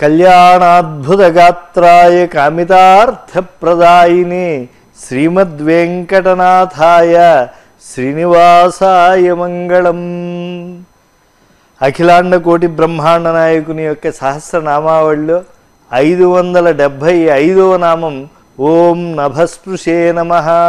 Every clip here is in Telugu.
కళ్యాణాద్భుతగాత్రాయ కామితార్థప్రదాయిని శ్రీమద్వెంకటనాథాయ శ్రీనివాసాయ మంగళం అఖిలాండ కోటి బ్రహ్మాండ నాయకుని యొక్క సహస్రనామావళిలో ఐదు వందల డెబ్భై ఐదవ నామం ఓం నభస్పృశే నమ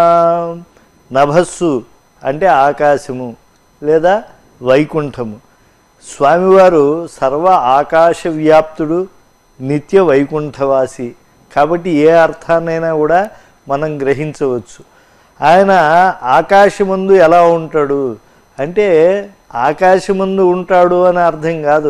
నభస్సు అంటే ఆకాశము లేదా వైకుంఠము స్వామివారు సర్వ ఆకాశ వ్యాప్తుడు నిత్య వైకుంఠవాసి కాబట్టి ఏ అర్థాన్నైనా కూడా మనం గ్రహించవచ్చు ఆయన ఆకాశమందు ఎలా ఉంటాడు అంటే ఆకాశమందు ఉంటాడు అని అర్థం కాదు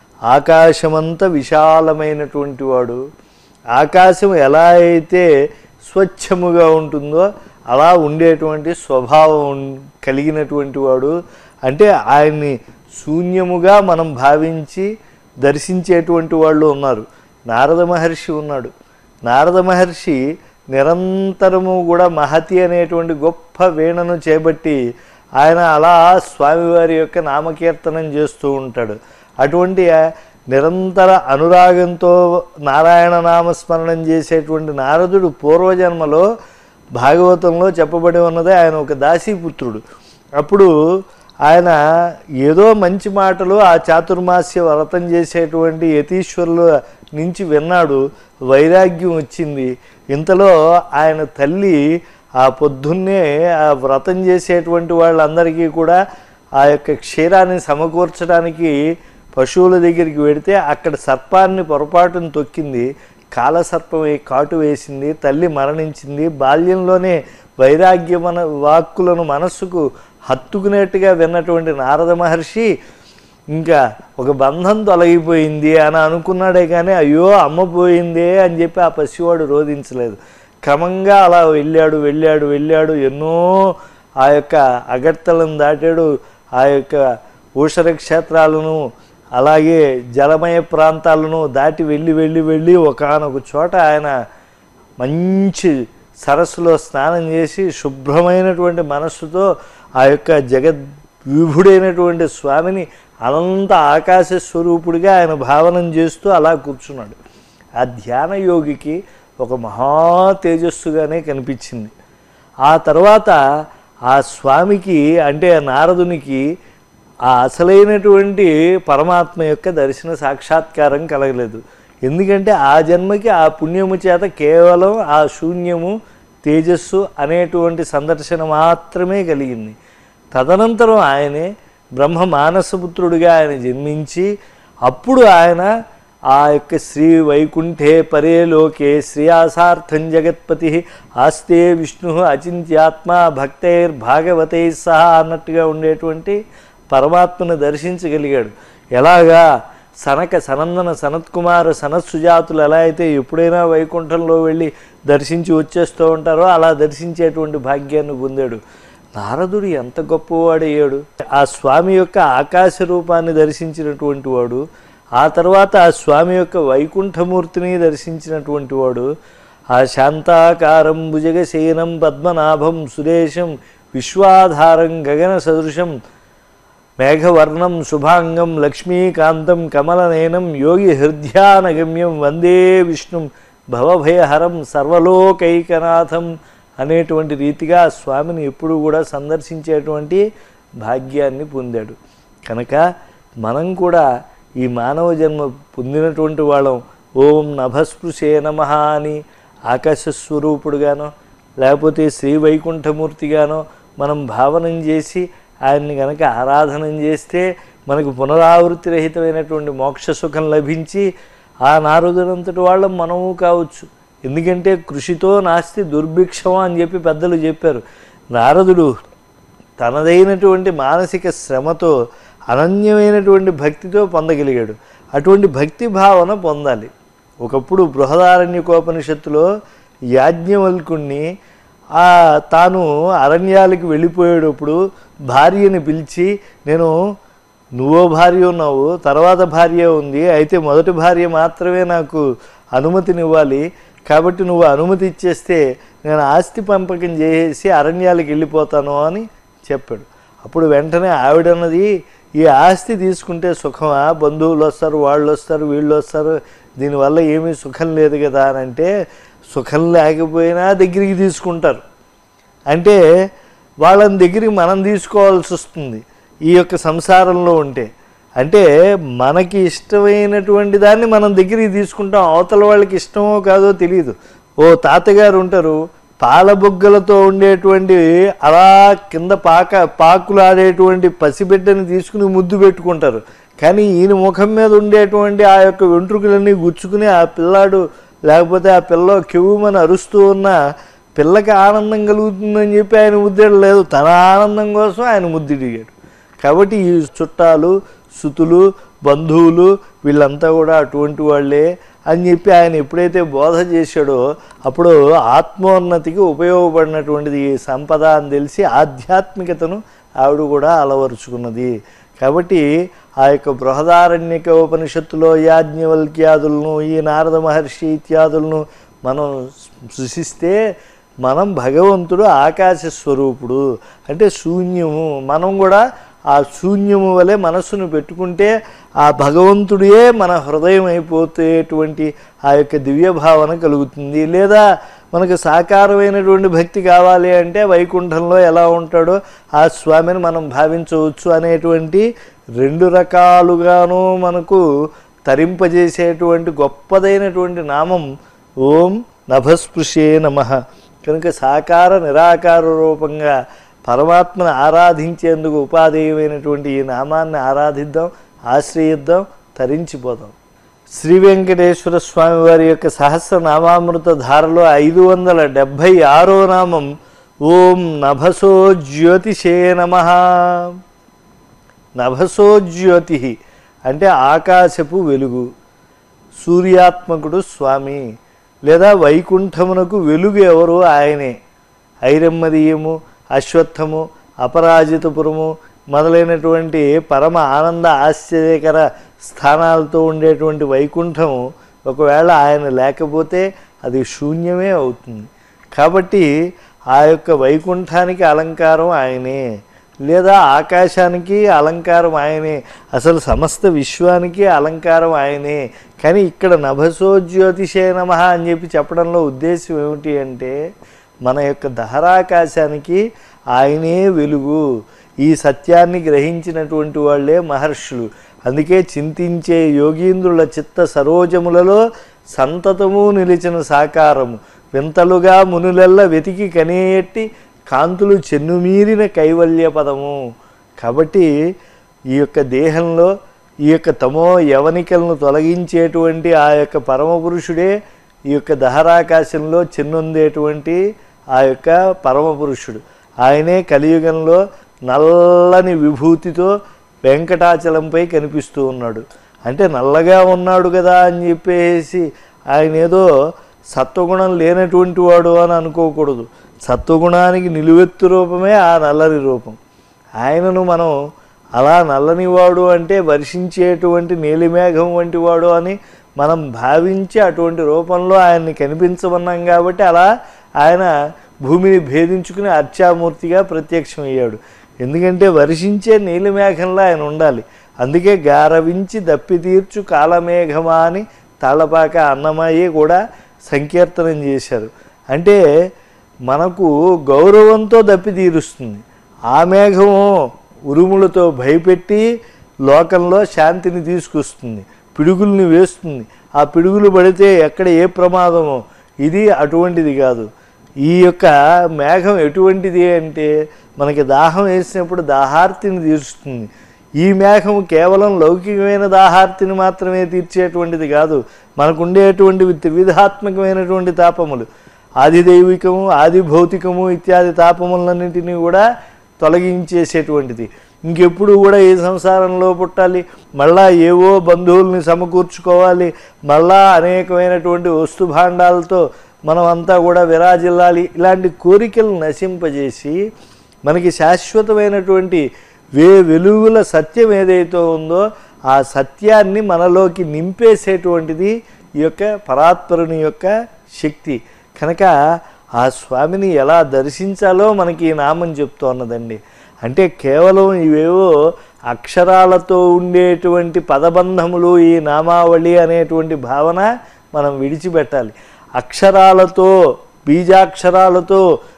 ఆకాశమంత విశాలమైనటువంటి వాడు ఆకాశం ఎలా అయితే స్వచ్ఛముగా ఉంటుందో అలా ఉండేటువంటి స్వభావం కలిగినటువంటి వాడు అంటే ఆయన్ని శూన్యముగా మనం భావించి దర్శించేటువంటి వాళ్ళు ఉన్నారు నారద మహర్షి ఉన్నాడు నారద మహర్షి నిరంతరము కూడా మహతి అనేటువంటి గొప్ప వీణను చేపట్టి ఆయన అలా స్వామివారి యొక్క నామకీర్తనం చేస్తూ ఉంటాడు అటువంటి నిరంతర అనురాగంతో నారాయణ నామస్మరణం చేసేటువంటి నారదుడు పూర్వజన్మలో భాగవతంలో చెప్పబడి ఉన్నదే ఆయన ఒక దాసీపుత్రుడు అప్పుడు ఆయన ఏదో మంచి మాటలు ఆ చాతుర్మాస్య వ్రతం చేసేటువంటి యతీశ్వరుల నుంచి విన్నాడు వైరాగ్యం వచ్చింది ఇంతలో ఆయన తల్లి ఆ పొద్దున్నే ఆ వ్రతం చేసేటువంటి వాళ్ళందరికీ కూడా ఆ యొక్క క్షీరాన్ని సమకూర్చడానికి పశువుల దగ్గరికి వెడితే అక్కడ సర్పాన్ని పొరపాటును తొక్కింది కాలసర్పం కాటు వేసింది తల్లి మరణించింది బాల్యంలోనే వైరాగ్యమన వాక్కులను మనస్సుకు హత్తుకునేట్టుగా విన్నటువంటి నారద మహర్షి ఇంకా ఒక బంధం తొలగిపోయింది అని అనుకున్నాడే కానీ అయ్యో అమ్మ పోయిందే అని చెప్పి ఆ పసివాడు రోధించలేదు క్రమంగా అలా వెళ్ళాడు వెళ్ళాడు వెళ్ళాడు ఎన్నో ఆ యొక్క అగర్తలను దాటాడు ఆ యొక్క ఊషర క్షేత్రాలను అలాగే జలమయ ప్రాంతాలను దాటి వెళ్ళి వెళ్ళి వెళ్ళి ఒకనొక చోట ఆయన మంచి సరస్సులో స్నానం చేసి శుభ్రమైనటువంటి మనస్సుతో ఆ యొక్క జగద్ విభుడైనటువంటి స్వామిని అనంత ఆకాశ స్వరూపుడిగా ఆయన భావనం చేస్తూ అలా కూర్చున్నాడు ఆ ధ్యాన యోగికి ఒక మహా తేజస్సుగానే కనిపించింది ఆ తర్వాత ఆ స్వామికి అంటే ఆ నారదునికి ఆ అసలైనటువంటి పరమాత్మ యొక్క దర్శన సాక్షాత్కారం కలగలేదు ఎందుకంటే ఆ జన్మకి ఆ పుణ్యము చేత కేవలం ఆ శూన్యము తేజస్సు అనేటువంటి సందర్శన మాత్రమే కలిగింది తదనంతరం ఆయనే బ్రహ్మ మానసపుత్రుడిగా ఆయన జన్మించి అప్పుడు ఆయన ఆ యొక్క శ్రీ వైకుంఠే పరే లోకే శ్రీయాసార్థం జగత్పతి ఆస్తే విష్ణు అచింత్యాత్మ భక్తైర్ భాగవతై సహా అన్నట్టుగా ఉండేటువంటి పరమాత్మను దర్శించగలిగాడు ఎలాగా సనక సనందన సనత్కుమార సనత్సుజాతులు ఎలా అయితే ఎప్పుడైనా వైకుంఠంలో వెళ్ళి దర్శించి వచ్చేస్తూ ఉంటారో అలా దర్శించేటువంటి భాగ్యాన్ని పొందాడు నారదుడు ఎంత గొప్పవాడయ్యాడు ఆ స్వామి యొక్క ఆకాశ రూపాన్ని దర్శించినటువంటి వాడు ఆ తర్వాత ఆ స్వామి యొక్క వైకుంఠమూర్తిని దర్శించినటువంటి వాడు ఆ శాంతాకారం భుజగశయనం పద్మనాభం సురేశం విశ్వాధారం గగన సదృశం మేఘవర్ణం శుభాంగం లక్ష్మీకాంతం కమలనయనం యోగి హృదయానగమ్యం వందే విష్ణుం భవభయహరం సర్వలోకైకనాథం అనేటువంటి రీతిగా ఆ స్వామిని ఎప్పుడు కూడా సందర్శించేటువంటి భాగ్యాన్ని పొందాడు కనుక మనం కూడా ఈ మానవ జన్మ పొందినటువంటి వాళ్ళం ఓం నభస్పృశే నమ అని ఆకాశస్వరూపుడుగానో లేకపోతే శ్రీ వైకుంఠమూర్తిగానో మనం భావనం చేసి ఆయన్ని కనుక ఆరాధనం చేస్తే మనకు పునరావృత్తి రహితమైనటువంటి మోక్ష సుఖం లభించి ఆ నారదునంతటి వాళ్ళం మనము కావచ్చు ఎందుకంటే కృషితో నాస్తి దుర్భిక్షం అని చెప్పి పెద్దలు చెప్పారు నారదుడు తనదైనటువంటి మానసిక శ్రమతో అనన్యమైనటువంటి భక్తితో పొందగలిగాడు అటువంటి భక్తి భావన పొందాలి ఒకప్పుడు బృహదారణ్యకోపనిషత్తులో యాజ్ఞవల్కుణ్ణి ఆ తాను అరణ్యాలకు వెళ్ళిపోయేటప్పుడు భార్యని పిలిచి నేను నువ్వో భార్య ఉన్నావు తర్వాత భార్య ఉంది అయితే మొదటి భార్య మాత్రమే నాకు అనుమతినివ్వాలి కాబట్టి నువ్వు అనుమతి ఇచ్చేస్తే నేను ఆస్తి పంపకం చేసి అరణ్యాలకు వెళ్ళిపోతాను అని చెప్పాడు అప్పుడు వెంటనే ఆవిడన్నది ఈ ఆస్తి తీసుకుంటే సుఖమా బంధువులు వస్తారు వాళ్ళు వస్తారు వీళ్ళు వస్తారు దీనివల్ల ఏమీ సుఖం లేదు కదా అని అంటే సుఖం లేకపోయినా దగ్గరికి తీసుకుంటారు అంటే వాళ్ళని దగ్గరికి మనం తీసుకోవాల్సి వస్తుంది ఈ యొక్క సంసారంలో ఉంటే అంటే మనకి ఇష్టమైనటువంటి దాన్ని మనం దగ్గరికి తీసుకుంటాం అవతల వాళ్ళకి ఇష్టమో కాదో తెలియదు ఓ తాతగారు ఉంటారు పాల బొగ్గలతో ఉండేటువంటి అలా కింద పాక పాకులాడేటువంటి పసిబిడ్డని తీసుకుని ముద్దు పెట్టుకుంటారు కానీ ఈయన ముఖం మీద ఉండేటువంటి ఆ యొక్క వెంట్రుకలన్నీ గుచ్చుకుని ఆ పిల్లాడు లేకపోతే ఆ పిల్ల కెవ్వుమని అరుస్తూ ఉన్న పిల్లకి ఆనందం కలుగుతుందని చెప్పి ఆయన ముద్దేడు లేదు తన ఆనందం కోసం ఆయన ముద్దిడిగాడు కాబట్టి ఈ చుట్టాలు సుతులు బంధువులు వీళ్ళంతా కూడా అటువంటి వాళ్ళే అని చెప్పి ఆయన ఎప్పుడైతే బోధ చేశాడో అప్పుడు ఆత్మోన్నతికి ఉపయోగపడినటువంటిది ఈ సంపద అని తెలిసి ఆధ్యాత్మికతను ఆవిడ కూడా అలవరుచుకున్నది కాబట్టి ఆ యొక్క బృహదారణ్యక ఉపనిషత్తులో యాజ్ఞవల్క్యాదులను ఈ నారద మహర్షి ఇత్యాదులను మనం సృశిస్తే మనం భగవంతుడు ఆకాశ స్వరూపుడు అంటే శూన్యము మనం కూడా ఆ శూన్యము వలె మనస్సును పెట్టుకుంటే ఆ భగవంతుడే మన హృదయం అయిపోతేటువంటి ఆ యొక్క దివ్య భావన కలుగుతుంది లేదా మనకు సాకారమైనటువంటి భక్తి కావాలి అంటే వైకుంఠంలో ఎలా ఉంటాడో ఆ స్వామిని మనం భావించవచ్చు అనేటువంటి రెండు రకాలుగాను మనకు తరింపజేసేటువంటి గొప్పదైనటువంటి నామం ఓం నభస్పృశే నమ కనుక సాకార నిరాకార రూపంగా పరమాత్మను ఆరాధించేందుకు ఉపాధేయమైనటువంటి ఈ నామాన్ని ఆరాధిద్దాం ఆశ్రయిద్దాం తరించిపోదాం శ్రీ వెంకటేశ్వర స్వామి వారి యొక్క సహస్రనామామృత ధారలో ఐదు వందల డెబ్భై ఆరో నామం ఓం నభసో జ్యోతిషే నమ నభసో జ్యోతి అంటే ఆకాశపు వెలుగు సూర్యాత్మకుడు స్వామి లేదా వైకుంఠమునకు వెలుగు ఎవరు ఆయనే ఐరమ్మదీయము అశ్వత్థము అపరాజితపురము మొదలైనటువంటి పరమ ఆనంద ఆశ్చర్యకర స్థానాలతో ఉండేటువంటి వైకుంఠం ఒకవేళ ఆయన లేకపోతే అది శూన్యమే అవుతుంది కాబట్టి ఆ యొక్క వైకుంఠానికి అలంకారం ఆయనే లేదా ఆకాశానికి అలంకారం ఆయనే అసలు సమస్త విశ్వానికి అలంకారం ఆయనే కానీ ఇక్కడ నభసో జ్యోతిషే నమ అని చెప్పి చెప్పడంలో ఉద్దేశం ఏమిటి అంటే మన యొక్క దహరాకాశానికి ఆయనే వెలుగు ఈ సత్యాన్ని గ్రహించినటువంటి వాళ్ళే మహర్షులు అందుకే చింతించే యోగీంద్రుల చిత్త సరోజములలో సంతతము నిలిచిన సాకారము వింతలుగా మునులెల్ల వెతికి కనేయట్టి కాంతులు చెన్నుమీరిన కైవల్య పదము కాబట్టి ఈ యొక్క దేహంలో ఈ యొక్క తమో యవనికలను తొలగించేటువంటి ఆ యొక్క పరమపురుషుడే ఈ యొక్క దహరాకాశంలో చెన్నొందేటువంటి ఆ యొక్క పరమపురుషుడు ఆయనే కలియుగంలో నల్లని విభూతితో వెంకటాచలంపై కనిపిస్తూ ఉన్నాడు అంటే నల్లగా ఉన్నాడు కదా అని చెప్పేసి ఆయన ఏదో సత్వగుణం లేనటువంటి వాడు అని అనుకోకూడదు సత్వగుణానికి నిలువెత్తు రూపమే ఆ నల్లని రూపం ఆయనను మనం అలా నల్లని వాడు అంటే వర్షించేటువంటి నీలిమేఘం వంటి వాడు అని మనం భావించి అటువంటి రూపంలో ఆయన్ని కనిపించమన్నాం కాబట్టి అలా ఆయన భూమిని భేదించుకుని అర్చామూర్తిగా ప్రత్యక్షమయ్యాడు ఎందుకంటే వర్షించే నీలిమేఘంలో ఆయన ఉండాలి అందుకే గారవించి దప్పి తీర్చు కాలమేఘమా అని తాళపాక అన్నమయ్య కూడా సంకీర్తనం చేశారు అంటే మనకు గౌరవంతో దప్పి తీరుస్తుంది ఆ మేఘము ఉరుములతో భయపెట్టి లోకంలో శాంతిని తీసుకొస్తుంది పిడుగుల్ని వేస్తుంది ఆ పిడుగులు పడితే ఎక్కడ ఏ ప్రమాదమో ఇది అటువంటిది కాదు ఈ యొక్క మేఘం ఎటువంటిది అంటే మనకి దాహం వేసినప్పుడు దాహార్తిని తీరుస్తుంది ఈ మేఘం కేవలం లౌకికమైన దాహార్తిని మాత్రమే తీర్చేటువంటిది కాదు మనకు ఉండేటువంటి త్రివిధాత్మకమైనటువంటి తాపములు ఆది దైవికము ఆది భౌతికము ఇత్యాది తాపములన్నింటినీ కూడా తొలగించేసేటువంటిది ఇంకెప్పుడు కూడా ఈ సంసారంలో పుట్టాలి మళ్ళా ఏవో బంధువుల్ని సమకూర్చుకోవాలి మళ్ళా అనేకమైనటువంటి వస్తు భాండాలతో మనం అంతా కూడా విరాజిల్లాలి ఇలాంటి కోరికలు నశింపజేసి మనకి శాశ్వతమైనటువంటి వే వెలుగుల సత్యం ఏదైతే ఉందో ఆ సత్యాన్ని మనలోకి నింపేసేటువంటిది ఈ యొక్క పరాత్పరుని యొక్క శక్తి కనుక ఆ స్వామిని ఎలా దర్శించాలో మనకి ఈ నామం చెప్తోన్నదండి అంటే కేవలం ఇవేవో అక్షరాలతో ఉండేటువంటి పదబంధములు ఈ నామావళి అనేటువంటి భావన మనం విడిచిపెట్టాలి అక్షరాలతో బీజాక్షరాలతో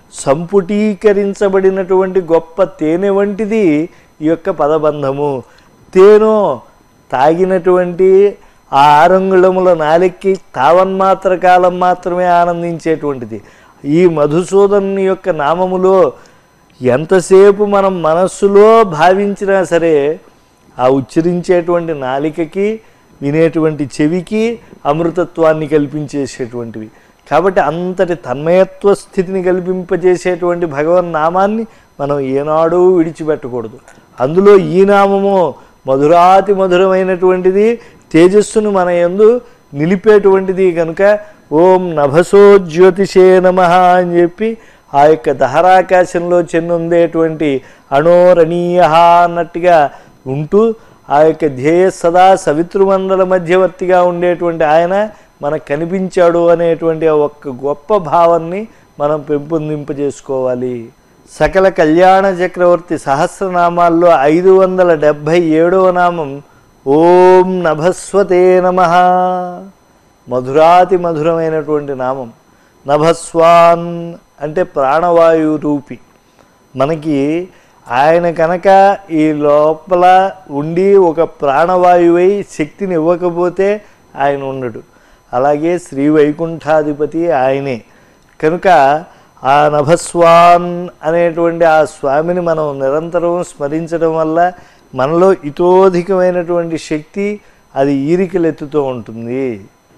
సంపుటీకరించబడినటువంటి గొప్ప తేనె వంటిది ఈ యొక్క పదబంధము తేనో తాగినటువంటి ఆ ఆరంగుళముల నాలికి తావన్మాత్ర కాలం మాత్రమే ఆనందించేటువంటిది ఈ మధుసూదనుని యొక్క నామములో ఎంతసేపు మనం మనస్సులో భావించినా సరే ఆ ఉచ్చరించేటువంటి నాలికకి వినేటువంటి చెవికి అమృతత్వాన్ని కల్పించేసేటువంటివి కాబట్టి అంతటి తన్మయత్వ స్థితిని కల్పింపజేసేటువంటి భగవన్ నామాన్ని మనం ఏనాడూ విడిచిపెట్టకూడదు అందులో ఈ నామము మధురాతి మధురమైనటువంటిది తేజస్సును మన యందు నిలిపేటువంటిది కనుక ఓం నభసో జ్యోతిషే నమ అని చెప్పి ఆ యొక్క దహరాకాశంలో చెన్నుందేటువంటి అణోరణీయ అన్నట్టుగా ఉంటూ ఆ యొక్క ధ్యేయ సదా సవితృమండల మధ్యవర్తిగా ఉండేటువంటి ఆయన మనకు కనిపించాడు అనేటువంటి ఆ ఒక్క గొప్ప భావాన్ని మనం పెంపొందింపజేసుకోవాలి సకల కళ్యాణ చక్రవర్తి సహస్రనామాల్లో ఐదు వందల డెబ్భై ఏడవ నామం ఓం నభస్వతే నమ మధురాతి మధురమైనటువంటి నామం నభస్వాన్ అంటే ప్రాణవాయు రూపి మనకి ఆయన కనుక ఈ లోపల ఉండి ఒక ప్రాణవాయువై శక్తిని ఇవ్వకపోతే ఆయన ఉండడు అలాగే శ్రీ వైకుంఠాధిపతి ఆయనే కనుక ఆ నభస్వాన్ అనేటువంటి ఆ స్వామిని మనం నిరంతరం స్మరించడం వల్ల మనలో ఇతోధికమైనటువంటి శక్తి అది ఈరికలెత్తుతూ ఉంటుంది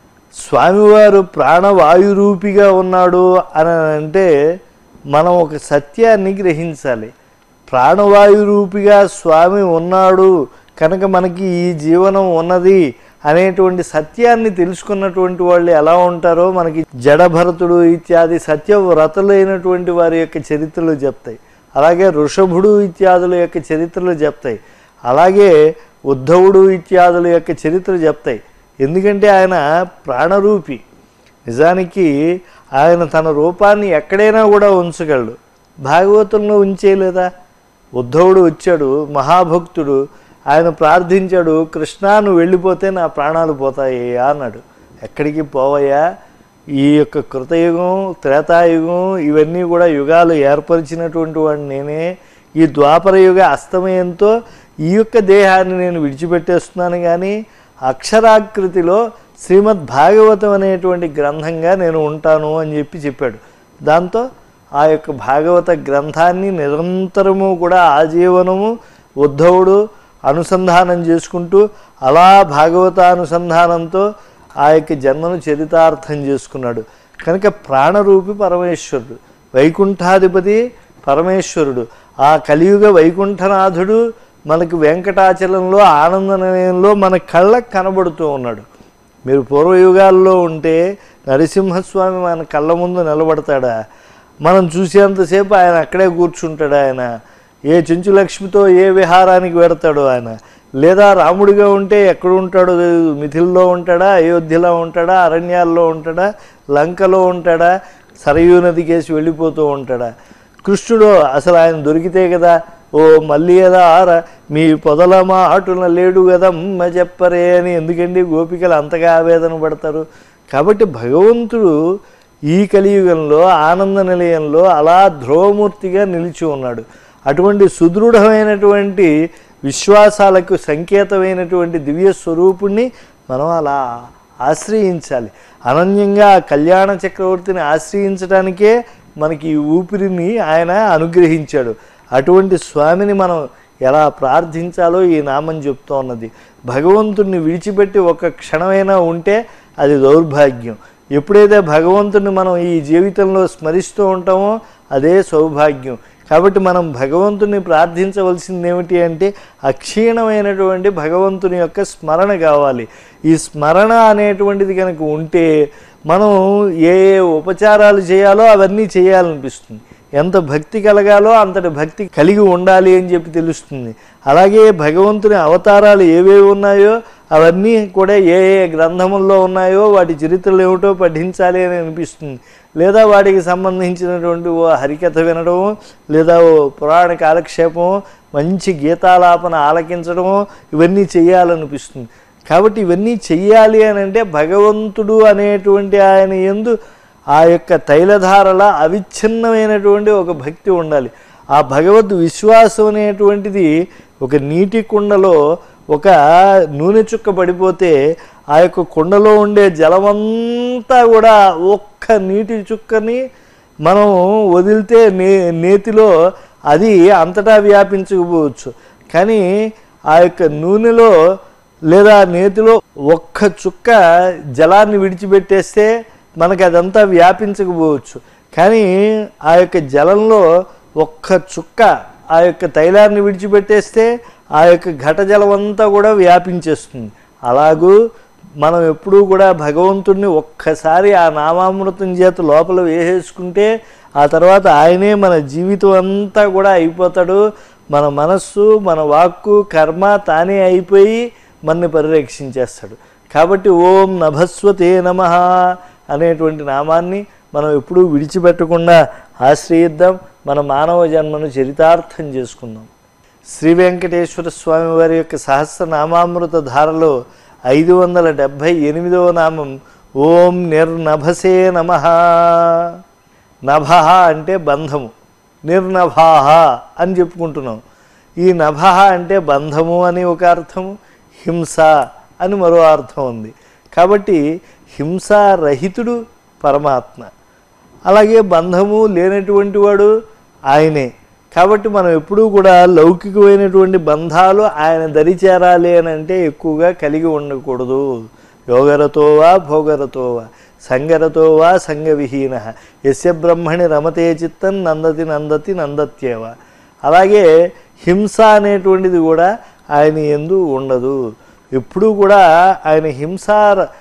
స్వామివారు ప్రాణవాయురూపిగా ఉన్నాడు అని అంటే మనం ఒక సత్యాన్ని గ్రహించాలి ప్రాణవాయురూపిగా స్వామి ఉన్నాడు కనుక మనకి ఈ జీవనం ఉన్నది అనేటువంటి సత్యాన్ని తెలుసుకున్నటువంటి వాళ్ళు ఎలా ఉంటారో మనకి జడభరతుడు ఇత్యాది సత్యవ్రతులైనటువంటి వారి యొక్క చరిత్రలు చెప్తాయి అలాగే ఋషభుడు ఇత్యాదుల యొక్క చరిత్రలు చెప్తాయి అలాగే ఉద్ధవుడు ఇత్యాదుల యొక్క చరిత్ర చెప్తాయి ఎందుకంటే ఆయన ప్రాణరూపి నిజానికి ఆయన తన రూపాన్ని ఎక్కడైనా కూడా ఉంచగలడు భాగవతంలో ఉంచేయలేదా ఉద్ధవుడు వచ్చాడు మహాభక్తుడు ఆయన ప్రార్థించాడు కృష్ణ నువ్వు వెళ్ళిపోతే నా ప్రాణాలు పోతాయి అన్నాడు ఎక్కడికి పోవయ్యా ఈ యొక్క కృతయుగం త్రేతాయుగం ఇవన్నీ కూడా యుగాలు ఏర్పరిచినటువంటి వాడిని నేనే ఈ ద్వాపర యుగ అస్తమయంతో ఈ యొక్క దేహాన్ని నేను విడిచిపెట్టేస్తున్నాను కానీ అక్షరాకృతిలో శ్రీమద్ భాగవతం అనేటువంటి గ్రంథంగా నేను ఉంటాను అని చెప్పి చెప్పాడు దాంతో ఆ యొక్క భాగవత గ్రంథాన్ని నిరంతరము కూడా ఆజీవనము ఉద్ధవుడు అనుసంధానం చేసుకుంటూ అలా భాగవతానుసంధానంతో ఆ యొక్క జన్మను చరితార్థం చేసుకున్నాడు కనుక ప్రాణరూపి పరమేశ్వరుడు వైకుంఠాధిపతి పరమేశ్వరుడు ఆ కలియుగ వైకుంఠనాథుడు మనకు వెంకటాచలంలో ఆనంద నిలయంలో మన కళ్ళకు కనబడుతూ ఉన్నాడు మీరు పూర్వయుగాల్లో ఉంటే నరసింహస్వామి మన కళ్ళ ముందు నిలబడతాడా మనం చూసేంతసేపు ఆయన అక్కడే కూర్చుంటాడు ఆయన ఏ చెంచులక్ష్మితో ఏ విహారానికి వెడతాడు ఆయన లేదా రాముడిగా ఉంటే ఎక్కడ ఉంటాడో తెలియదు మిథిల్లో ఉంటాడా అయోధ్యలో ఉంటాడా అరణ్యాల్లో ఉంటాడా లంకలో ఉంటాడా సరయూ నదికేసి వెళ్ళిపోతూ ఉంటాడా కృష్ణుడు అసలు ఆయన దొరికితే కదా ఓ మళ్ళీ ఏదా ఆర మీ పొదల మాటున లేడు కదమ్మ చెప్పరే అని ఎందుకండి గోపికలు అంతగా ఆవేదన పడతారు కాబట్టి భగవంతుడు ఈ కలియుగంలో ఆనంద నిలయంలో అలా ధ్రువమూర్తిగా నిలిచి ఉన్నాడు అటువంటి సుదృఢమైనటువంటి విశ్వాసాలకు సంకేతమైనటువంటి దివ్య స్వరూపుణ్ణి మనం అలా ఆశ్రయించాలి అనన్యంగా ఆ కళ్యాణ చక్రవర్తిని ఆశ్రయించడానికే మనకి ఈ ఊపిరిని ఆయన అనుగ్రహించాడు అటువంటి స్వామిని మనం ఎలా ప్రార్థించాలో ఈ నామం చెప్తూ ఉన్నది భగవంతుణ్ణి విడిచిపెట్టి ఒక క్షణమైనా ఉంటే అది దౌర్భాగ్యం ఎప్పుడైతే భగవంతుని మనం ఈ జీవితంలో స్మరిస్తూ ఉంటామో అదే సౌభాగ్యం కాబట్టి మనం భగవంతుని ప్రార్థించవలసింది ఏమిటి అంటే అక్షీణమైనటువంటి భగవంతుని యొక్క స్మరణ కావాలి ఈ స్మరణ అనేటువంటిది కనుక ఉంటే మనం ఏ ఏ ఉపచారాలు చేయాలో అవన్నీ చేయాలనిపిస్తుంది ఎంత భక్తి కలగాలో అంతటి భక్తి కలిగి ఉండాలి అని చెప్పి తెలుస్తుంది అలాగే భగవంతుని అవతారాలు ఏవేవి ఉన్నాయో అవన్నీ కూడా ఏ ఏ గ్రంథముల్లో ఉన్నాయో వాటి చరిత్రలు ఏమిటో పఠించాలి అని అనిపిస్తుంది లేదా వాటికి సంబంధించినటువంటి ఓ హరికథ వినడము లేదా ఓ పురాణ కాలక్షేపము మంచి గీతాలాపన ఆలకించడమో ఇవన్నీ చేయాలనిపిస్తుంది కాబట్టి ఇవన్నీ చెయ్యాలి అని అంటే భగవంతుడు అనేటువంటి ఆయన ఎందు ఆ యొక్క తైలధారల అవిచ్ఛిన్నమైనటువంటి ఒక భక్తి ఉండాలి ఆ భగవద్ విశ్వాసం అనేటువంటిది ఒక నీటి కుండలో ఒక నూనె చుక్క పడిపోతే ఆ యొక్క కుండలో ఉండే జలమంతా కూడా ఒక్క నీటి చుక్కని మనం వదిలితే నే నేతిలో అది అంతటా వ్యాపించకపోవచ్చు కానీ ఆ యొక్క నూనెలో లేదా నేతిలో ఒక్క చుక్క జలాన్ని విడిచిపెట్టేస్తే మనకి అదంతా వ్యాపించకపోవచ్చు కానీ ఆ యొక్క జలంలో ఒక్క చుక్క ఆ యొక్క తైలాన్ని విడిచిపెట్టేస్తే ఆ యొక్క ఘట జలం అంతా కూడా వ్యాపించేస్తుంది అలాగూ మనం ఎప్పుడూ కూడా భగవంతుడిని ఒక్కసారి ఆ నామామృతం చేత లోపల వేసేసుకుంటే ఆ తర్వాత ఆయనే మన జీవితం అంతా కూడా అయిపోతాడు మన మనస్సు మన వాక్కు కర్మ తానే అయిపోయి మనని పరిరక్షించేస్తాడు కాబట్టి ఓం నభస్వతే నమ అనేటువంటి నామాన్ని మనం ఎప్పుడూ విడిచిపెట్టకుండా ఆశ్రయిద్దాం మన మానవ జన్మను చరితార్థం చేసుకుందాం శ్రీ వెంకటేశ్వర స్వామి వారి యొక్క సహస్రనామామృత ధారలో ఐదు వందల డెబ్భై ఎనిమిదవ నామం ఓం నిర్నభసే నమ నభ అంటే బంధము నిర్నభాహ అని చెప్పుకుంటున్నాం ఈ నభ అంటే బంధము అని ఒక అర్థము హింస అని మరో అర్థం ఉంది కాబట్టి హింసారహితుడు పరమాత్మ అలాగే బంధము లేనటువంటి వాడు ఆయనే కాబట్టి మనం ఎప్పుడూ కూడా లౌకికమైనటువంటి బంధాలు ఆయన దరి చేరాలి అని అంటే ఎక్కువగా కలిగి ఉండకూడదు యోగరతోవా భోగరతోవా సంగరతోవా సంగవిహీన యస్య బ్రహ్మణి రమతే చిత్తం నందతి నందతి నందత్యేవ అలాగే హింస అనేటువంటిది కూడా ఆయన ఎందు ఉండదు ఎప్పుడూ కూడా ఆయన హింసా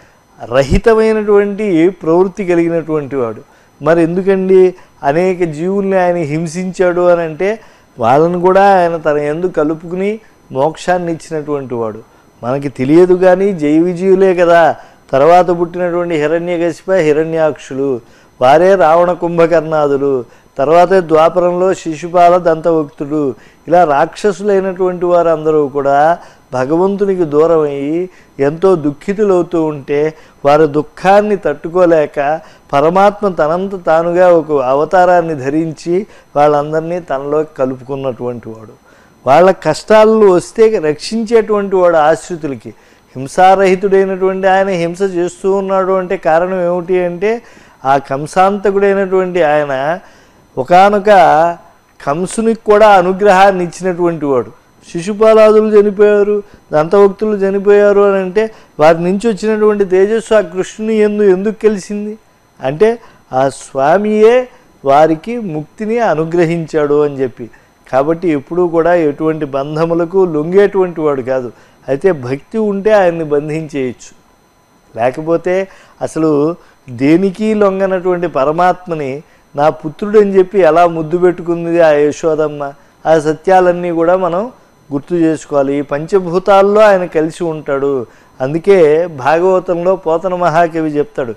రహితమైనటువంటి ప్రవృత్తి కలిగినటువంటి వాడు మరి ఎందుకండి అనేక జీవుల్ని ఆయన హింసించాడు అని అంటే వాళ్ళని కూడా ఆయన తన ఎందు కలుపుకుని మోక్షాన్ని ఇచ్చినటువంటి వాడు మనకి తెలియదు కానీ జైవిజీవులే కదా తర్వాత పుట్టినటువంటి హిరణ్యకశిప హిరణ్యాక్షులు వారే రావణ కుంభకర్ణాదులు తర్వాత ద్వాపరంలో శిశుపాల దంతభక్తుడు ఇలా రాక్షసులైనటువంటి వారందరూ కూడా భగవంతునికి దూరమయ్యి ఎంతో దుఃఖితులవుతూ ఉంటే వారి దుఃఖాన్ని తట్టుకోలేక పరమాత్మ తనంత తానుగా ఒక అవతారాన్ని ధరించి వాళ్ళందరినీ తనలో కలుపుకున్నటువంటి వాడు వాళ్ళ కష్టాలు వస్తే రక్షించేటువంటి వాడు ఆశ్రితులకి హింసారహితుడైనటువంటి ఆయన హింస చేస్తూ ఉన్నాడు అంటే కారణం ఏమిటి అంటే ఆ కంసాంతకుడైనటువంటి ఆయన ఒకానొక కంసునికి కూడా అనుగ్రహాన్ని ఇచ్చినటువంటి వాడు శిశుపాలాదులు చనిపోయారు దంతభక్తులు చనిపోయారు అని అంటే వారి నుంచి వచ్చినటువంటి తేజస్సు ఆ కృష్ణుని ఎందు ఎందుకు కలిసింది అంటే ఆ స్వామియే వారికి ముక్తిని అనుగ్రహించాడు అని చెప్పి కాబట్టి ఎప్పుడూ కూడా ఎటువంటి బంధములకు లొంగేటువంటి వాడు కాదు అయితే భక్తి ఉంటే ఆయన్ని బంధించేయచ్చు లేకపోతే అసలు దేనికి లొంగనటువంటి పరమాత్మని నా పుత్రుడు అని చెప్పి ఎలా ముద్దు పెట్టుకుంది ఆ యశోదమ్మ ఆ సత్యాలన్నీ కూడా మనం గుర్తు చేసుకోవాలి ఈ పంచభూతాల్లో ఆయన కలిసి ఉంటాడు అందుకే భాగవతంలో పోతన మహాకవి చెప్తాడు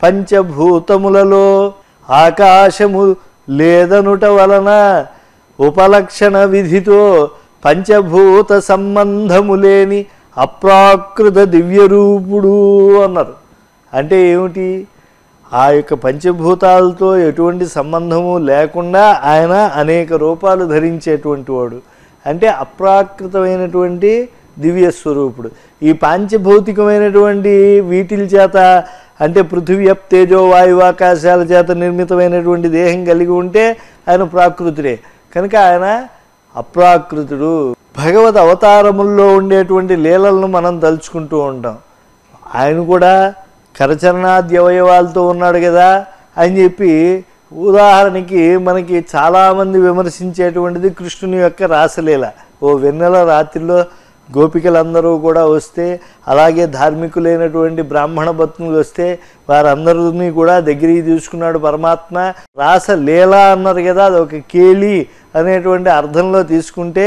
పంచభూతములలో ఆకాశము లేదనుట వలన ఉపలక్షణ విధితో పంచభూత సంబంధము లేని అప్రాకృత దివ్యరూపుడు అన్నారు అంటే ఏమిటి ఆ యొక్క పంచభూతాలతో ఎటువంటి సంబంధము లేకుండా ఆయన అనేక రూపాలు ధరించేటువంటి వాడు అంటే అప్రాకృతమైనటువంటి దివ్య స్వరూపుడు ఈ పాంచభౌతికమైనటువంటి వీటిల చేత అంటే పృథివీ అప్ తేజో వాయువు ఆకాశాల చేత నిర్మితమైనటువంటి దేహం కలిగి ఉంటే ఆయన ప్రాకృతుడే కనుక ఆయన అప్రాకృతుడు భగవద్ అవతారముల్లో ఉండేటువంటి లీలలను మనం తలుచుకుంటూ ఉంటాం ఆయన కూడా కరచరణాద్యవయవాలతో ఉన్నాడు కదా అని చెప్పి ఉదాహరణకి మనకి చాలామంది విమర్శించేటువంటిది కృష్ణుని యొక్క రాసలీల ఓ వెన్నెల రాత్రిలో గోపికలందరూ కూడా వస్తే అలాగే ధార్మికులైనటువంటి బ్రాహ్మణ భక్తులు వస్తే వారందరినీ కూడా దగ్గరికి తీసుకున్నాడు పరమాత్మ రాసలీల అన్నారు కదా అది ఒక కేళి అనేటువంటి అర్థంలో తీసుకుంటే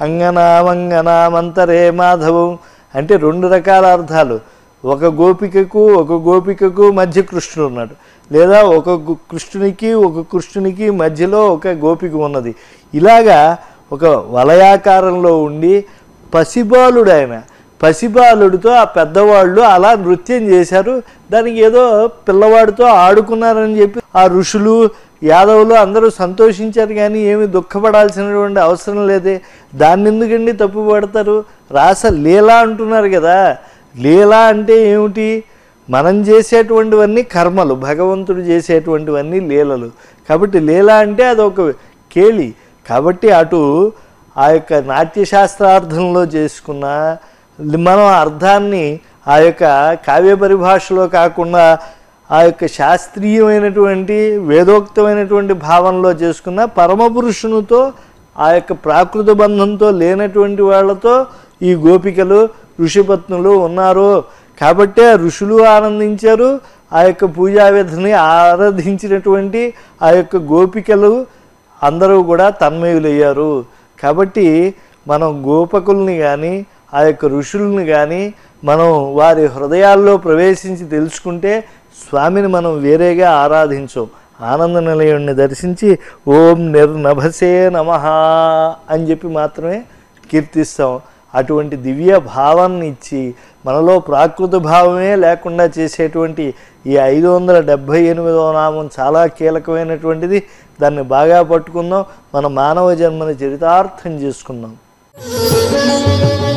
అంగనామంగనామంతరే మాధవం అంటే రెండు రకాల అర్థాలు ఒక గోపికకు ఒక గోపికకు మధ్య కృష్ణుడు ఉన్నాడు లేదా ఒక గు- కృష్ణునికి ఒక కృష్ణునికి మధ్యలో ఒక గోపిక ఉన్నది ఇలాగా ఒక వలయాకారంలో ఉండి పసిబాలుడు ఆయన పసిబాలుడితో ఆ పెద్దవాళ్ళు అలా నృత్యం చేశారు దానికి ఏదో పిల్లవాడితో ఆడుకున్నారని చెప్పి ఆ ఋషులు యాదవులు అందరూ సంతోషించారు కానీ ఏమి దుఃఖపడాల్సినటువంటి అవసరం లేదే దాన్ని ఎందుకండి తప్పు పడతారు రాస లీల అంటున్నారు కదా లీల అంటే ఏమిటి మనం చేసేటువంటివన్నీ కర్మలు భగవంతుడు చేసేటువంటివన్నీ లీలలు కాబట్టి లీల అంటే అదొక కేళి కాబట్టి అటు ఆ యొక్క నాట్యశాస్త్రార్థంలో చేసుకున్న మనం అర్థాన్ని ఆ యొక్క కావ్య పరిభాషలో కాకుండా ఆ యొక్క శాస్త్రీయమైనటువంటి వేదోక్తమైనటువంటి భావంలో చేసుకున్న పరమపురుషునితో ఆ యొక్క ప్రాకృత బంధంతో లేనటువంటి వాళ్ళతో ఈ గోపికలు ఋషిపత్నులు ఉన్నారు కాబట్టే ఆ ఋషులు ఆనందించారు ఆ యొక్క పూజా విధిని ఆరాధించినటువంటి ఆ యొక్క గోపికలు అందరూ కూడా తన్మయులయ్యారు కాబట్టి మనం గోపకుల్ని కానీ ఆ యొక్క ఋషుల్ని కానీ మనం వారి హృదయాల్లో ప్రవేశించి తెలుసుకుంటే స్వామిని మనం వేరేగా ఆరాధించం ఆనంద నిలయుణ్ణి దర్శించి ఓం నిర్నభసే నమ అని చెప్పి మాత్రమే కీర్తిస్తాం అటువంటి దివ్య భావాన్ని ఇచ్చి మనలో ప్రాకృత భావమే లేకుండా చేసేటువంటి ఈ ఐదు వందల డెబ్భై ఎనిమిదవ నామం చాలా కీలకమైనటువంటిది దాన్ని బాగా పట్టుకుందాం మన మానవ జన్మని చరితార్థం చేసుకుందాం Thank you.